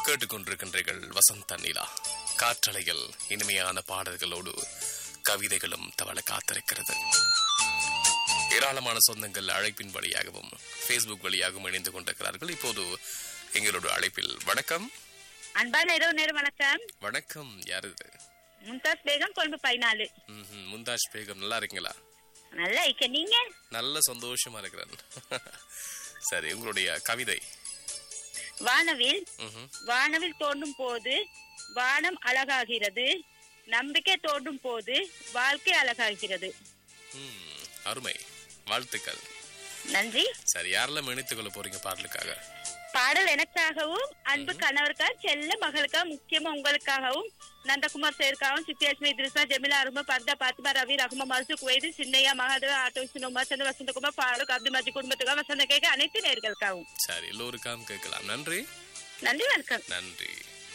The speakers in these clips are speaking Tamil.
கேட்டுக்கொண்டிருக்கின்றீர்கள் வசந்த நிலா காற்றலையில் இனிமையான பாடல்களோடு கவிதைகளும் தவள காத்திருக்கிறது ஏராளமான சொந்தங்கள் அழைப்பின் வழியாகவும் ஃபேஸ்புக் வழியாகவும் இணைந்து கொண்டிருக்கிறார்கள் இப்போது எங்களோட அழைப்பில் வணக்கம் அன்பான இரவு நேரம் வணக்கம் வணக்கம் யார் இது மும்தாஸ் பேகம் கொழும்பு பதினாலு ம்ஹும். முந்தாஷ் பேகம் நல்லா இருக்கீங்களா நல்லா இருக்க நீங்க நல்ல சந்தோஷமா இருக்கிறேன் சரி உங்களுடைய கவிதை வானவில் ம்ஹும். வானவில் தோன்றும் போது வானம் அழகாகிறது நம்பிக்கை தோன்றும் போது வாழ்க்கை அழகாகிறது ம், அருமை வாழ்த்துக்கள் நன்றி சரி யாரெல்லாம் இணைத்துக் கொள்ள போறீங்க பாடலுக்காக பாடல் எனக்காகவும் அன்பு கணவருக்காக செல்ல மகளுக்காக முக்கியமா உங்களுக்காகவும் நந்தகுமார் சேர்க்காகவும் சித்தியாஸ்மி திருஷ்ணா ஜெமிலா அருமா பர்தா பாத்திமா ரவி ரகுமா மசு குவைது சின்னையா மகாதேவ ஆட்டோ சினோமா சந்த வசந்தகுமார் பாருக் அப்துல் மஜி குடும்பத்துக்காக வசந்த கேட்க அனைத்து நேர்களுக்காகவும் சரி எல்லோருக்காகவும் கேட்கலாம் நன்றி நன்றி வணக்கம் நன்றி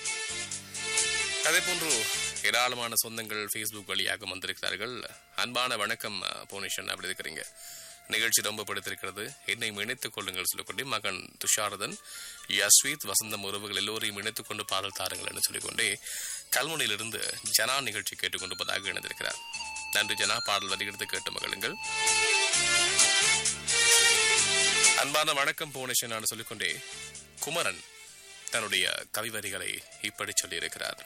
அதே போன்று ஏராளமான சொந்தங்கள் ஃபேஸ்புக் வழியாக வந்திருக்கிறார்கள் அன்பான வணக்கம் அஹ், புவனேஸ்வரன் அப்படி இருக்கிறீங்க நிகழ்ச்சி ரொம்ப பிடித்திருக்கிறது என்னை இணைத்துக் கொள்ளுங்கள் சொல்லிக்கொண்டே மகன் துஷாரதன் யஸ்வீத் வசந்தம் உறவுகள் எல்லோரையும் இணைத்துக் கொண்டு பாடல் தாருங்கள் என்று சொல்லிக்கொண்டே கல்முனையிலிருந்து ஜனா நிகழ்ச்சி கேட்டுக்கொண்டிருப்பதாக இணைந்திருக்கிறார் நன்றி ஜனா பாடல் வரிகிறது கேட்டு மகிழுங்கள் அன்பான வணக்கம் புவனேஸ்வரன் நான் சொல்லிக்கொண்டே குமரன் தன்னுடைய கவிவரிகளை இப்படி சொல்லியிருக்கிறார்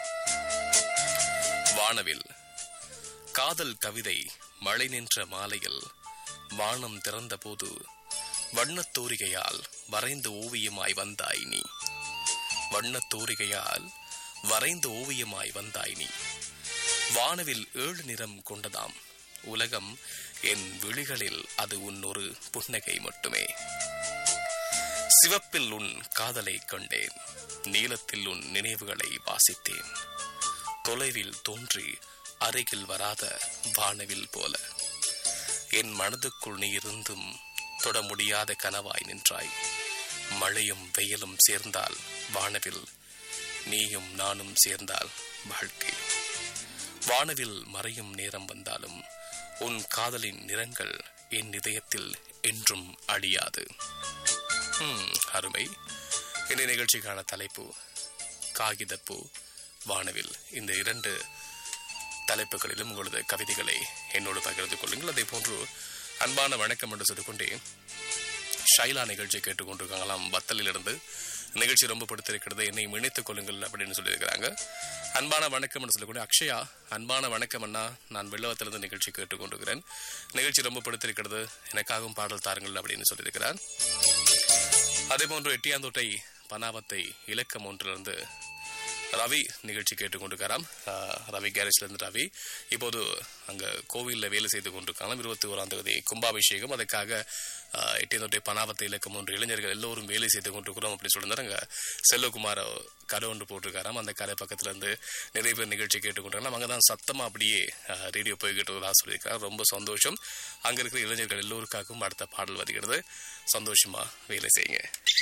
வானவில் காதல் கவிதை மழை நின்ற மாலையில் வானம் திறந்த போது வண்ணத் தூரிகையால் வரைந்த ஓவியமாய் வந்தாய் நீ வண்ணத் தூரிகையால் வரைந்த ஓவியமாய் வந்தாய் நீ வானவில் ஏழு நிறம் கொண்டதாம் உலகம் என் விழிகளில் அது உன் ஒரு புன்னகை மட்டுமே சிவப்பில் உன் காதலை கண்டேன் நீலத்தில் உன் நினைவுகளை வாசித்தேன் தொலைவில் தோன்றி அருகில் வராத வானவில் போல என் மனதுக்குள் நீ இருந்தும் தொட முடியாத கனவாய் நின்றாய் மழையும் வெயிலும் சேர்ந்தால் வானவில் நீயும் நானும் சேர்ந்தால் வாழ்க்கை வானவில் மறையும் நேரம் வந்தாலும் உன் காதலின் நிறங்கள் என் இதயத்தில் என்றும் அழியாது ம், அருமை இந்த நிகழ்ச்சிக்கான தலைப்பு காகிதப்பூ வானவில் இந்த இரண்டு தலைப்புகளிலும் உங்களது கவிதைகளை என்னோடு பகிர்ந்து கொள்ளுங்கள் அதே போன்று அன்பான வணக்கம் என்று சொல்லிக்கொண்டே ஷைலா நிகழ்ச்சி கேட்டுக்கொண்டிருக்காங்களாம் வத்தலிலிருந்து நிகழ்ச்சி ரொம்ப பிடித்திருக்கிறது என்னை இணைத்துக் கொள்ளுங்கள் அப்படின்னு சொல்லியிருக்கிறாங்க அன்பான வணக்கம் என்று சொல்லிக்கொண்டு அக்ஷயா அன்பான வணக்கம் அண்ணா நான் வெள்ளவத்திலிருந்து நிகழ்ச்சி கேட்டுக்கொண்டிருக்கிறேன் நிகழ்ச்சி ரொம்ப பிடித்திருக்கிறது எனக்காகவும் பாடல் தாருங்கள் அப்படின்னு சொல்லியிருக்கிறார் அதே போன்று எட்டியாந்தோட்டை பனாவத்தை இலக்கம் ஒன்றிலிருந்து ரவி நிகழ்ச்சி கேட்டுக்கொண்டிருக்காராம் ஆஹ், ரவி கேரேஜ்ல இருந்து ரவி இப்போது அங்க கோவில்ல வேலை செய்து கொண்டிருக்காங்க இருபத்தி ஓராம் தேதி கும்பாபிஷேகம் அதுக்காக ஆஹ், எட்டியந்தோட்டை பனாவத்தை இலக்கம் ஒன்று இளைஞர்கள் எல்லோரும் வேலை செய்து கொண்டிருக்கிறோம் அப்படி சொல்லியிருந்தாரு அங்க செல்வகுமார் கரை ஒன்று போட்டிருக்காராம் அந்த கரை பக்கத்துல இருந்து நிறைய பேர் நிகழ்ச்சி கேட்டுக்கொண்டிருக்காங்க அங்கே தான் சத்தமா அப்படியே ரேடியோ போய்கிட்டு இருக்கதா சொல்லியிருக்காரு ரொம்ப சந்தோஷம் அங்க இருக்கிற இளைஞர்கள் எல்லோருக்காகவும் அடுத்த பாடல் வருகிறது சந்தோஷமா வேலை செய்யுங்க